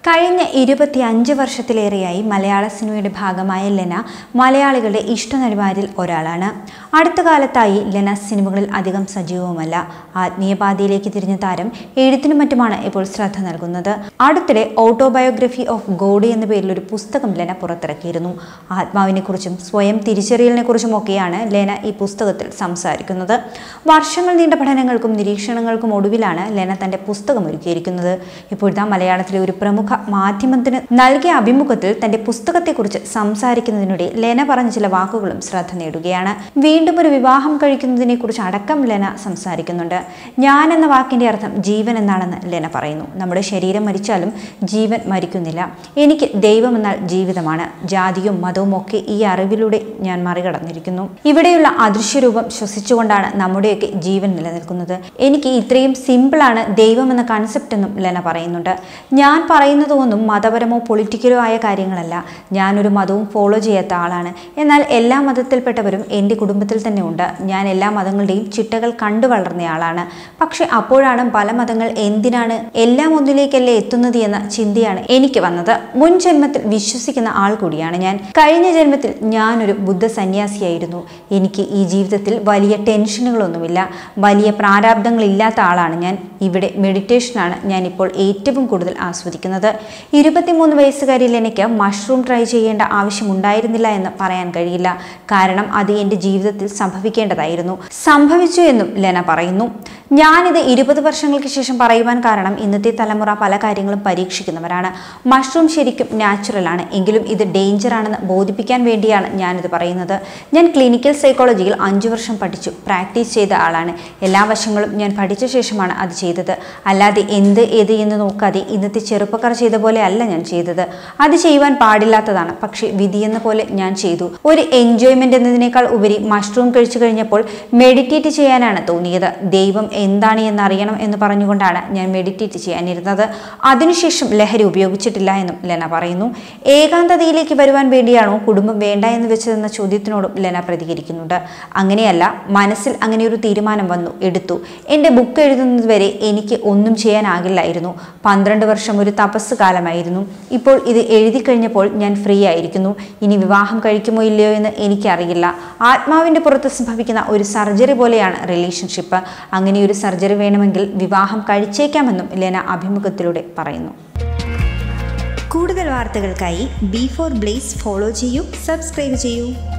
കഴിഞ്ഞ ഇരുപത്തിയഞ്ച് വർഷത്തിലേറെയായി മലയാള സിനിമയുടെ ഭാഗമായ ലെന മലയാളികളുടെ ഇഷ്ടനടിമാരിൽ ഒരാളാണ് അടുത്ത കാലത്തായി ലെന സിനിമകളിൽ അധികം സജീവവുമല്ല ആത്മീയപാതയിലേക്ക് തിരിഞ്ഞ താരം എഴുത്തിനും മറ്റുമാണ് ഇപ്പോൾ ശ്രദ്ധ നൽകുന്നത് അടുത്തിടെ ഓട്ടോബയോഗ്രഫി ഓഫ് ഗോഡ് എന്ന പേരിൽ ഒരു പുസ്തകം ലെന പുറത്തിറക്കിയിരുന്നു ആത്മാവിനെക്കുറിച്ചും സ്വയം തിരിച്ചറിയലിനെക്കുറിച്ചും ഒക്കെയാണ് ലെന ഈ പുസ്തകത്തിൽ സംസാരിക്കുന്നത് വർഷങ്ങൾ നീണ്ട പഠനങ്ങൾക്കും നിരീക്ഷണങ്ങൾക്കും ഒടുവിലാണ് ലെന തന്റെ പുസ്തകം ഒരുക്കിയിരിക്കുന്നത് ഇപ്പോഴത്തെ മലയാളത്തിലെ ഒരു പ്രമുഖ മാധ്യമത്തിന് നൽകിയ അഭിമുഖത്തിൽ തന്റെ പുസ്തകത്തെക്കുറിച്ച് സംസാരിക്കുന്നതിനിടെ ലെന പറഞ്ഞ ചില വാക്കുകളും ശ്രദ്ധ നേടുകയാണ് വീണ്ടും ഒരു വിവാഹം കഴിക്കുന്നതിനെ കുറിച്ച് അടക്കം ലെന സംസാരിക്കുന്നുണ്ട് ഞാൻ എന്ന വാക്കിന്റെ അർത്ഥം ജീവൻ എന്നാണെന്ന് ലെന പറയുന്നു നമ്മുടെ ശരീരം മരിച്ചാലും ജീവൻ മരിക്കുന്നില്ല എനിക്ക് ദൈവം എന്നാൽ ജീവിതമാണ് ജാതിയും മതവും ഒക്കെ ഈ അറിവിലൂടെ ഞാൻ മറികടന്നിരിക്കുന്നു ഇവിടെയുള്ള അദൃശ്യരൂപം ശ്വസിച്ചുകൊണ്ടാണ് നമ്മുടെയൊക്കെ ജീവൻ നിലനിൽക്കുന്നത് എനിക്ക് ഇത്രയും സിമ്പിളാണ് ദൈവം എന്ന കൺസെപ്റ്റ് എന്നും ലെന പറയുന്നുണ്ട് ഞാൻ പറയുന്നതൊന്നും മതപരമോ പൊളിറ്റിക്കലോ ആയ കാര്യങ്ങളല്ല ഞാനൊരു മതവും ഫോളോ ചെയ്യാത്ത ആളാണ് എന്നാൽ എല്ലാ മതത്തിൽപ്പെട്ടവരും എൻ്റെ കുടുംബത്തിൽ തന്നെ ഉണ്ട് ഞാൻ എല്ലാ മതങ്ങളുടെയും ചിട്ടകൾ കണ്ടു വളർന്നയാളാണ് പക്ഷെ അപ്പോഴാണ് പല മതങ്ങൾ എന്തിനാണ് എല്ലാം ഒന്നിലേക്കല്ലേ എത്തുന്നത് എന്ന ചിന്തയാണ് എനിക്ക് വന്നത് മുൻ ജന്മത്തിൽ വിശ്വസിക്കുന്ന ആൾ കൂടിയാണ് ഞാൻ കഴിഞ്ഞ ജന്മത്തിൽ ഞാനൊരു ബുദ്ധ സന്യാസിയായിരുന്നു എനിക്ക് ഈ ജീവിതത്തിൽ വലിയ ടെൻഷനുകളൊന്നുമില്ല വലിയ പ്രാരാബ്ദങ്ങളില്ലാത്ത ആളാണ് ഞാൻ ഇവിടെ മെഡിറ്റേഷനാണ് ഞാനിപ്പോൾ ഏറ്റവും കൂടുതൽ ആസ്വദിക്കുന്നത് ഇരുപത്തിമൂന്ന് വയസ്സുകാരിൽ എനിക്ക് മഷ്റൂം ട്രൈ ചെയ്യേണ്ട ആവശ്യമുണ്ടായിരുന്നില്ല എന്ന് പറയാൻ കഴിയില്ല കാരണം അത് എൻ്റെ ജീവിതത്തിൽ സംഭവിക്കേണ്ടതായിരുന്നു സംഭവിച്ചു എന്നും ലെന പറയുന്നു ഞാനിത് ഇരുപത് വർഷങ്ങൾക്ക് ശേഷം പറയുവാൻ കാരണം ഇന്നത്തെ തലമുറ പല കാര്യങ്ങളും പരീക്ഷിക്കുന്നവരാണ് മഷ്റൂം ശരിക്കും നാച്ചുറൽ ആണ് എങ്കിലും ഇത് ഡേഞ്ചർ ആണെന്ന് ബോധിപ്പിക്കാൻ വേണ്ടിയാണ് ഞാനിത് പറയുന്നത് ഞാൻ ക്ലിനിക്കൽ സൈക്കോളജിയിൽ അഞ്ചു വർഷം പഠിച്ചു പ്രാക്ടീസ് ചെയ്ത ആളാണ് എല്ലാ വശങ്ങളും ഞാൻ പഠിച്ച ശേഷമാണ് അത് ചെയ്തത് അല്ലാതെ എന്ത് ഏത് എന്ന് നോക്കാതെ ഇന്നത്തെ ചെറുപ്പക്കാർ ചെയ്ത പോലെ അല്ല ഞാൻ ചെയ്തത് അത് ചെയ്യുവാൻ പാടില്ലാത്തതാണ് പക്ഷേ വിധിയെന്ന പോലെ ഞാൻ ചെയ്തു ഒരു എൻജോയ്മെന്റ് എന്നതിനേക്കാൾ ഉപരി മഷ്റൂം കഴിച്ചു കഴിഞ്ഞപ്പോൾ മെഡിറ്റേറ്റ് ചെയ്യാനാണ് തോന്നിയത് ദൈവം എന്താണ് എന്നറിയണം എന്ന് പറഞ്ഞുകൊണ്ടാണ് ഞാൻ മെഡിറ്റേറ്റ് ചെയ്യാനിരുന്നത് അതിനുശേഷം ലഹരി ഉപയോഗിച്ചിട്ടില്ല എന്നും ലെന പറയുന്നു ഏകാന്തതയിലേക്ക് വരുവാൻ വേണ്ടിയാണോ കുടുംബം വേണ്ട എന്ന് വെച്ചതെന്ന ചോദ്യത്തിനോടും ലെന പ്രതികരിക്കുന്നുണ്ട് അങ്ങനെയല്ല മനസ്സിൽ അങ്ങനെ ഒരു തീരുമാനം വന്നു എടുത്തു എൻ്റെ ബുക്ക് എഴുതുന്നത് വരെ എനിക്ക് ഒന്നും ചെയ്യാനാകില്ലായിരുന്നു പന്ത്രണ്ട് വർഷം ഒരു തപസ് കാലമായിരുന്നു ഇപ്പോൾ ഇത് എഴുതി കഴിഞ്ഞപ്പോൾ ഞാൻ ഫ്രീ ആയിരിക്കുന്നു ഇനി വിവാഹം കഴിക്കുമോ ഇല്ലയോ എന്ന് എനിക്കറിയില്ല ആത്മാവിൻ്റെ പുറത്ത് സംഭവിക്കുന്ന ഒരു സർജറി പോലെയാണ് റിലേഷൻഷിപ്പ് അങ്ങനെ ഒരു സർജറി വേണമെങ്കിൽ വിവാഹം കഴിച്ചേക്കാമെന്നും ലെന അഭിമുഖത്തിലൂടെ പറയുന്നു കൂടുതൽ വാർത്തകൾക്കായി ബി ഫോർ ബ്ലേസ് ഫോളോ ചെയ്യൂ സബ്സ്ക്രൈബ് ചെയ്യൂ